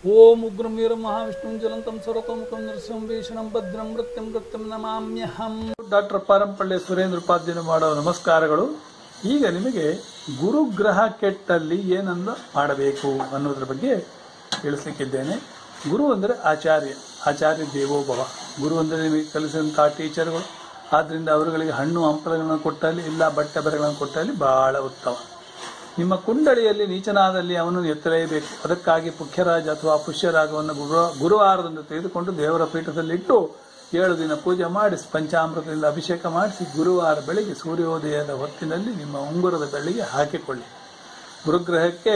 ಓಂ ಉಗ್ರಂ ವೀರಂ ಮಹಾವಿಷ್ಣುಂ ಜ್ವಲಂತಂ ಸರ್ವತೋಮುಖಂ ನರಸಿಂಹಂ ಭೀಷಣಂ ಭದ್ರಂ ಮೃತ್ಯಂ ಮೃತ್ಯಂ ನಮಾಮ್ಯಹಂ ಡಾಕ್ಟರ್ ಪಾರಂಪಳ್ಳಿ ಸುರೇಂದ್ರ ಉಪಾಧ್ಯಾಯ ಮಾಡೋ ನಮಸ್ಕಾರಗಳು ಈಗ ನಿಮಗೆ ಗುರುಗ್ರಹ ಕೆಟ್ಟಲ್ಲಿ ಏನನ್ನ ಮಾಡಬೇಕು ಅನ್ನೋದ್ರ ಬಗ್ಗೆ ತಿಳಿಸ್ಲಿಕ್ಕಿದ್ದೇನೆ ಗುರು ಅಂದರೆ ಆಚಾರ್ಯ ಆಚಾರ್ಯ ದೇವೋಭವ ಗುರು ಅಂದರೆ ನಿಮಗೆ ಕಲಿಸಿದಂತಹ ಟೀಚರ್ಗಳು ಆದ್ದರಿಂದ ಅವರುಗಳಿಗೆ ಹಣ್ಣು ಹಂಪಲಗಳನ್ನು ಕೊಟ್ಟಲ್ಲಿ ಇಲ್ಲ ಬಟ್ಟೆ ಬರೆಗಳನ್ನು ಕೊಟ್ಟಲ್ಲಿ ಬಹಳ ಉತ್ತಮ ನಿಮ್ಮ ಕುಂಡಳಿಯಲ್ಲಿ ನೀಚನಾದಲ್ಲಿ ಅವನನ್ನು ಎತ್ತಲೇಬೇಕು ಅದಕ್ಕಾಗಿ ಪುಖ್ಯರಾಜ ಅಥವಾ ಪುಷ್ಯರಾಗವನ್ನು ಗುರು ಗುರುವಾರದಿಂದ ತೆಗೆದುಕೊಂಡು ದೇವರ ಪೀಠದಲ್ಲಿಟ್ಟು ಏಳು ದಿನ ಪೂಜೆ ಮಾಡಿಸಿ ಪಂಚಾಮೃತದಿಂದ ಅಭಿಷೇಕ ಮಾಡಿಸಿ ಗುರುವಾರ ಬೆಳಿಗ್ಗೆ ಸೂರ್ಯೋದಯದ ಹೊತ್ತಿನಲ್ಲಿ ನಿಮ್ಮ ಉಂಗುರದ ಬೆಳ್ಳಿಗೆ ಹಾಕಿಕೊಳ್ಳಿ ಗುರುಗ್ರಹಕ್ಕೆ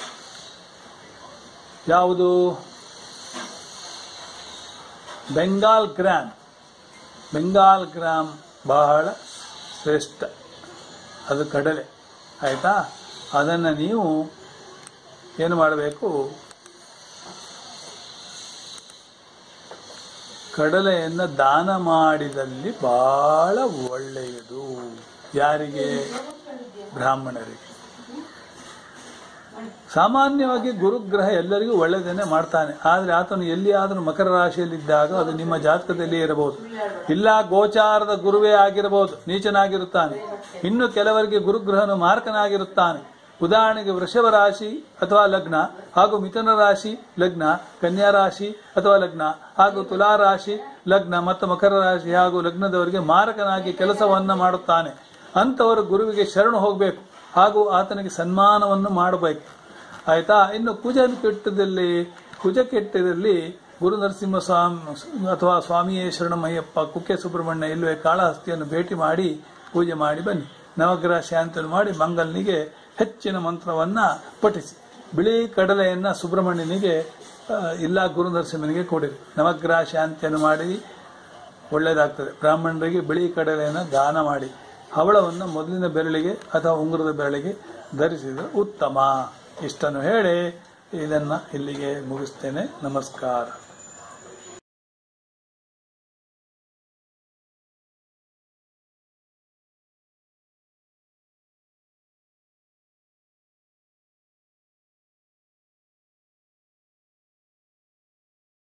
ಯಾವುದು ಬೆಂಗಾಲ್ ಗ್ರಾಮ್ ಬೆಂಗಾಲ್ ಗ್ರಾಮ್ ಬಹಳ ಶ್ರೇಷ್ಠ ಅದು ಕಡಲೆ ಆಯಿತಾ ಅದನ್ನು ನೀವು ಏನು ಮಾಡಬೇಕು ಕಡಲೆಯನ್ನು ದಾನ ಮಾಡಿದಲ್ಲಿ ಬಹಳ ಒಳ್ಳೆಯದು ಯಾರಿಗೆ ಬ್ರಾಹ್ಮಣರಿಗೆ ಸಾಮಾನ್ಯವಾಗಿ ಗುರುಗ್ರಹ ಎಲ್ಲರಿಗೂ ಒಳ್ಳೆಯದನ್ನೇ ಮಾಡ್ತಾನೆ ಆದರೆ ಆತನು ಎಲ್ಲಿಯಾದರೂ ಮಕರ ರಾಶಿಯಲ್ಲಿದ್ದಾಗ ಅದು ನಿಮ್ಮ ಜಾತಕದಲ್ಲಿ ಇರಬಹುದು ಇಲ್ಲ ಗೋಚಾರದ ಗುರುವೇ ಆಗಿರಬಹುದು ನೀಚನಾಗಿರುತ್ತಾನೆ ಇನ್ನು ಕೆಲವರಿಗೆ ಗುರುಗ್ರಹನು ಮಾರ್ಕನಾಗಿರುತ್ತಾನೆ ಉದಾಹರಣೆಗೆ ವೃಷಭ ರಾಶಿ ಅಥವಾ ಲಗ್ನ ಹಾಗೂ ಮಿಥುನ ರಾಶಿ ಲಗ್ನ ಕನ್ಯಾ ರಾಶಿ ಅಥವಾ ಲಗ್ನ ಹಾಗೂ ತುಲಾ ರಾಶಿ ಲಗ್ನ ಮತ್ತು ಮಕರ ರಾಶಿ ಹಾಗೂ ಲಗ್ನದವರಿಗೆ ಮಾರಕನಾಗಿ ಕೆಲಸವನ್ನ ಮಾಡುತ್ತಾನೆ ಅಂತವರು ಗುರುವಿಗೆ ಶರಣು ಹೋಗಬೇಕು ಹಾಗೂ ಆತನಿಗೆ ಸನ್ಮಾನವನ್ನು ಮಾಡಬೇಕು ಆಯ್ತಾ ಇನ್ನು ಕುಜ ಕೆಟ್ಟದಲ್ಲಿ ಕುಜ ಕೆಟ್ಟದಲ್ಲಿ ಗುರು ನರಸಿಂಹ ಸ್ವಾಮಿ ಅಥವಾ ಸ್ವಾಮಿಯೇ ಶರಣಮಯ್ಯಪ್ಪ ಕುಕ್ಕೆ ಸುಬ್ರಹ್ಮಣ್ಯ ಇಲ್ಲವೇ ಕಾಳಹಸ್ತಿಯನ್ನು ಭೇಟಿ ಮಾಡಿ ಪೂಜೆ ಮಾಡಿ ಬನ್ನಿ ನವಗ್ರಹ ಶಾಂತಿಯನ್ನು ಮಾಡಿ ಮಂಗಲ್ನಿಗೆ ಹೆಚ್ಚಿನ ಮಂತ್ರವನ್ನ ಪಠಿಸಿ ಬಿಳಿ ಕಡಲೆಯನ್ನ ಸುಬ್ರಹ್ಮಣ್ಯನಿಗೆ ಆ, ಇಲ್ಲ ಗುರು ನರಸಿಂಹನಿಗೆ ಕೊಡಿರಿ ನವಗ್ರಹ ಶಾಂತಿಯನ್ನು ಮಾಡಿ ಒಳ್ಳೆಯದಾಗ್ತದೆ ಬ್ರಾಹ್ಮಣರಿಗೆ ಬಿಳಿ ಕಡಲೆಯನ್ನು ದಾನ ಮಾಡಿ ಹವಳವನ್ನು ಮೊದಲಿನ ಬೆರಳಿಗೆ ಅಥವಾ ಉಂಗುರದ ಬೆರಳಿಗೆ ಧರಿಸಿದರೆ ಉತ್ತಮ ಇಷ್ಟನ್ನು ಹೇಳಿ ಇದನ್ನು ಇಲ್ಲಿಗೆ ಮುಗಿಸ್ತೇನೆ ನಮಸ್ಕಾರ